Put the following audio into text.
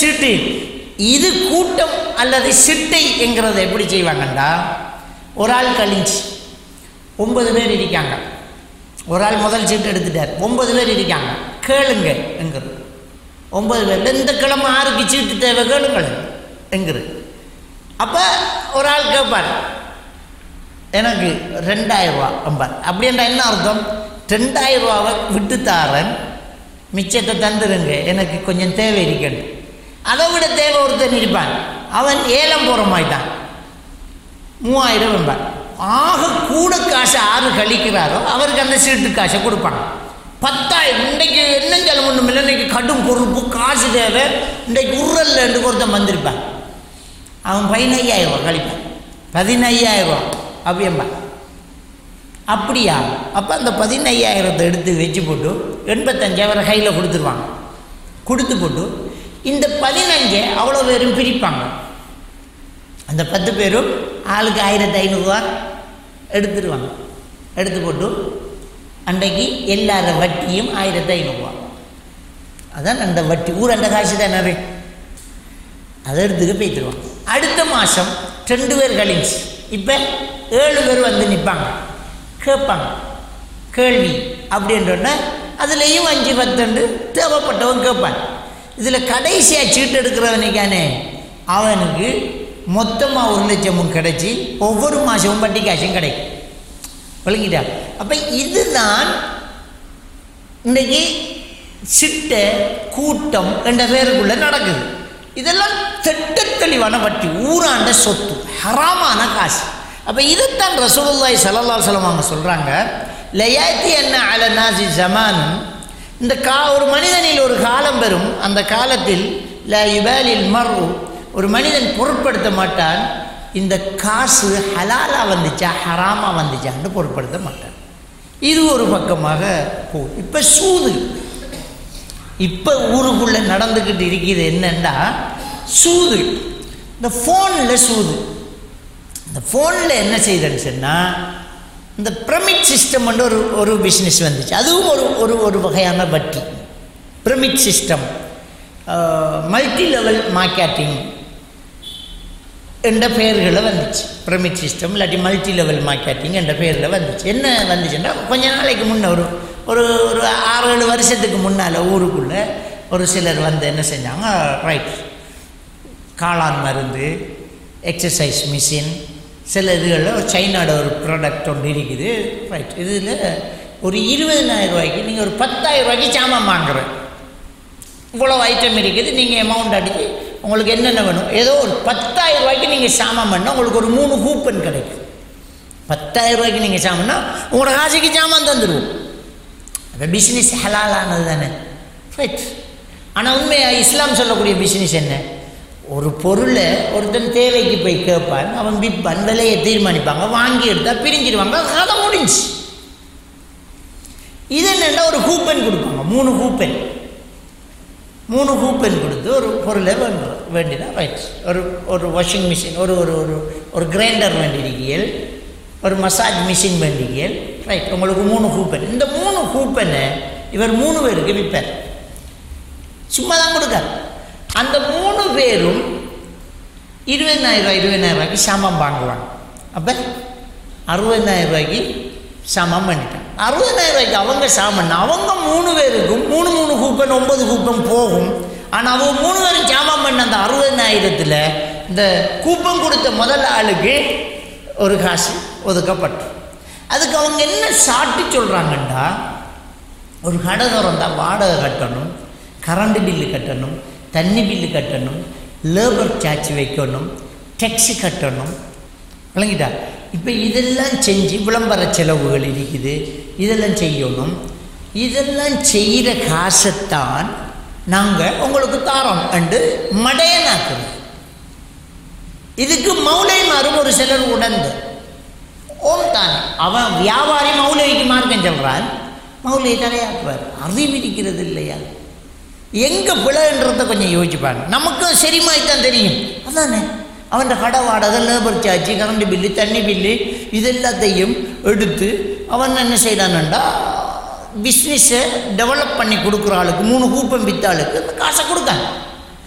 சீட்டு இது கூட்டம் அல்லது சிட்டை என்கிறத எப்படி செய்வாங்கண்டா ஒரு ஆள் கழிஞ்சு ஒன்பது பேர் இருக்காங்க ஒரு ஆள் முதல் சீட்டு எடுத்துட்டார் ஒன்பது பேர் இருக்காங்க கேளுங்க என்கிறது ஒன்பது பேர் இந்த கிழமை ஆறுக்கு சீட்டு தேவை கேளுங்கள் என்கிறது அப்போ ஒரு ஆள் கேட்பார் எனக்கு ரெண்டாயிரம் ரூபா அம்பார் அப்படின்ற என்ன அர்த்தம் ரெண்டாயிரம் ரூபாவை விட்டு தாரன் மிச்சத்தை தந்துருங்க எனக்கு கொஞ்சம் தேவை இருக்கணும் அதை விட தேவை ஒருத்தன் இருப்பான் அவன் ஏலம் போகிற மாட்டான் மூவாயிரம் என்பான் ஆக கூட காசு ஆறு கழிக்கிறாரோ அவருக்கு அந்த சீட்டு காசை கொடுப்பாங்க பத்தாயிரம் இன்றைக்கு என்ன செலவு ஒன்றும் இல்லை இன்றைக்கி கடும் பொறுப்பு காசு தேவை இன்றைக்கு உரல்ல ரெண்டு ஒருத்தன் வந்திருப்பான் அவன் பதினையாயிரம் ரூபா கழிப்பான் பதினையாயிரம் ரூபா அப்படியம்பான் அப்படியா அப்போ அந்த பதினையாயிரத்தை எடுத்து வச்சு போட்டு எண்பத்தஞ்சு அவரை கையில் கொடுத்துருவாங்க கொடுத்து போட்டு இந்த பதினஞ்சை அவ்வளோ பேரும் பிரிப்பாங்க அந்த பத்து பேரும் ஆளுக்கு ஆயிரத்தி ஐநூறுரூவா எடுத்துருவாங்க எடுத்து போட்டு அன்றைக்கு எல்லார வட்டியும் ஆயிரத்தி ஐநூறுரூவா அதான் அந்த வட்டி ஊர் அந்த காசு தானே அது. அதை எடுத்துக்க போய்த்துருவாங்க அடுத்த மாதம் ரெண்டு பேர் கழிஞ்சு இப்போ ஏழு பேர் வந்து நிற்பாங்க கேட்பாங்க கேள்வி அப்படின்றோன்னா அதுலேயும் அஞ்சு பத்துண்டு தேவைப்பட்டவன் கேட்பான் இதில் கடைசியாக சீட்டு எடுக்கிறவனுக்கானே அவனுக்கு மொத்தமாக ஒரு லட்சமும் கிடைச்சி ஒவ்வொரு மாதமும் வட்டி காசும் கிடைக்கும் விளங்கிட்டா அப்போ இதுதான் இன்றைக்கி சிட்டை கூட்டம் என்ற பேருக்குள்ளே நடக்குது இதெல்லாம் திட்ட தெளிவான வட்டி ஊராண்ட சொத்து ஹராமான காசு அப்போ இதைத்தான் ரசூலுல்லாஹி ஸல்லல்லாஹு அலைஹி வஸல்லம் அவங்க சொல்கிறாங்க லயாத்தி என்ன அல நாசி ஜமானும் இந்த கா ஒரு மனிதனில் ஒரு காலம் பெறும் அந்த காலத்தில் ல யுபாலில் மர்வு ஒரு மனிதன் பொருட்படுத்த மாட்டான் இந்த காசு ஹலாலாக வந்துச்சா ஹராமாக வந்துச்சான்னு பொருட்படுத்த மாட்டான் இது ஒரு பக்கமாக போகுது இப்போ சூது இப்போ ஊருக்குள்ளே நடந்துக்கிட்டு இருக்கிறது என்னன்னா சூது இந்த ஃபோனில் சூது இந்த ஃபோனில் என்ன செய்தேன்னு சொன்னால் இந்த பிரமிட் சிஸ்டம் ஒரு ஒரு பிஸ்னஸ் வந்துச்சு அதுவும் ஒரு ஒரு ஒரு வகையான வட்டி pyramid system multi level marketing என்ற பெயர்களில் வந்துச்சு பிரமிட் சிஸ்டம் இல்லாட்டி மல்டி லெவல் மார்க்கெட்டிங் என்ற பெயரில் வந்துச்சு என்ன வந்துச்சுன்னா கொஞ்ச நாளைக்கு முன்ன ஒரு ஒரு ஒரு ஆறு ஏழு வருஷத்துக்கு முன்னால் ஊருக்குள்ளே ஒரு சிலர் வந்து என்ன செஞ்சாங்க ரைட் காளான் மருந்து எக்ஸசைஸ் மிஷின் சில இதுகளில் ஒரு சைனாட ஒரு ப்ராடக்ட் ஒன்று இருக்குது ரைட் இதில் ஒரு இருபதனாயிரம் ரூபாய்க்கு நீங்கள் ஒரு பத்தாயிரம் ரூபாய்க்கு சாமான் வாங்குறேன் இவ்வளோ ஐட்டம் இருக்குது நீங்கள் அமௌண்ட் அடித்து உங்களுக்கு என்னென்ன வேணும் ஏதோ ஒரு பத்தாயிரம் ரூபாய்க்கு நீங்கள் சாமான் பண்ணால் உங்களுக்கு ஒரு மூணு கூப்பன் கிடைக்கும் பத்தாயிரம் ரூபாய்க்கு நீங்கள் சாமான்னா உங்களோட காசுக்கு சாமான் தந்துடுவோம் அந்த பிஸ்னஸ் ஹலாலானது தானே ரைட் ஆனால் உண்மையாக இஸ்லாம் சொல்லக்கூடிய பிஸ்னஸ் என்ன ஒரு பொருளை ஒருத்தன் தேவைக்கு போய் கேட்பான் அவன் விற்பான் விலையை தீர்மானிப்பாங்க வாங்கி எடுத்தால் பிரிஞ்சிடுவாங்க கதை முடிஞ்சு இது என்னென்னா ஒரு கூப்பன் கொடுப்பாங்க மூணு கூப்பன் மூணு கூப்பன் கொடுத்து ஒரு பொருளை வேண்டுறோம் வேண்டினா ரைட் ஒரு ஒரு வாஷிங் மிஷின் ஒரு ஒரு ஒரு ஒரு கிரைண்டர் வேண்டியிருக்கியல் ஒரு மசாஜ் மிஷின் வேண்டியிருக்கியல் ரைட் உங்களுக்கு மூணு கூப்பன் இந்த மூணு கூப்பனை இவர் மூணு பேருக்கு விற்பார் சும்மா தான் கொடுக்கார் அந்த மூணு பேரும் இருபதாயிரம் ரூபாய் இருபதாயிரம் ரூபாய்க்கு சாமான் வாங்குவாங்க அப்போ அறுபதாயிரம் ரூபாய்க்கு சாமான் பண்ணிட்டாங்க அறுபதாயிரம் ரூபாய்க்கு அவங்க சாமான் அவங்க மூணு பேருக்கும் மூணு மூணு கூப்பன் ஒன்பது கூப்பன் போகும் ஆனால் அவங்க மூணு பேரும் சாமான் பண்ண அந்த அறுபதாயிரத்தில் இந்த கூப்பன் கொடுத்த முதல் ஆளுக்கு ஒரு காசு ஒதுக்கப்பட்டு அதுக்கு அவங்க என்ன சாட்டி சொல்கிறாங்கண்டா ஒரு கடை திறந்தா வாடகை கட்டணும் கரண்ட் பில்லு கட்டணும் தண்ணி பில்லு கட்டணும் லேபர் சார்ஜ் வைக்கணும் டெக்ஸி கட்டணும் விளங்கிட்டா இப்போ இதெல்லாம் செஞ்சு விளம்பர செலவுகள் இருக்குது இதெல்லாம் செய்யணும் இதெல்லாம் செய்கிற காசைத்தான் நாங்கள் உங்களுக்கு தாரோம் என்று மடையனாக்குறோம் இதுக்கு மௌலைமாரும் ஒரு சிலர் உணர்ந்து ஓம் தான் அவன் வியாபாரி மௌலவிக்கு மார்க்கம் சொல்கிறான் மௌலை தலையாக்குவார் அறிவு இருக்கிறது இல்லையா எங்கே பிழைன்றதை கொஞ்சம் யோசிப்பாங்க நமக்கும் சரிமாய் தான் தெரியும் அதானே அவன் கடை வாடகை லேபர் சார்ஜ் கரண்ட் பில்லு தண்ணி பில்லு இதெல்லாத்தையும் எடுத்து அவன் என்ன செய்கிறான்டா பிஸ்னஸை டெவலப் பண்ணி கொடுக்குற ஆளுக்கு மூணு கூப்பம் வித்த ஆளுக்கு அந்த காசை கொடுக்காங்க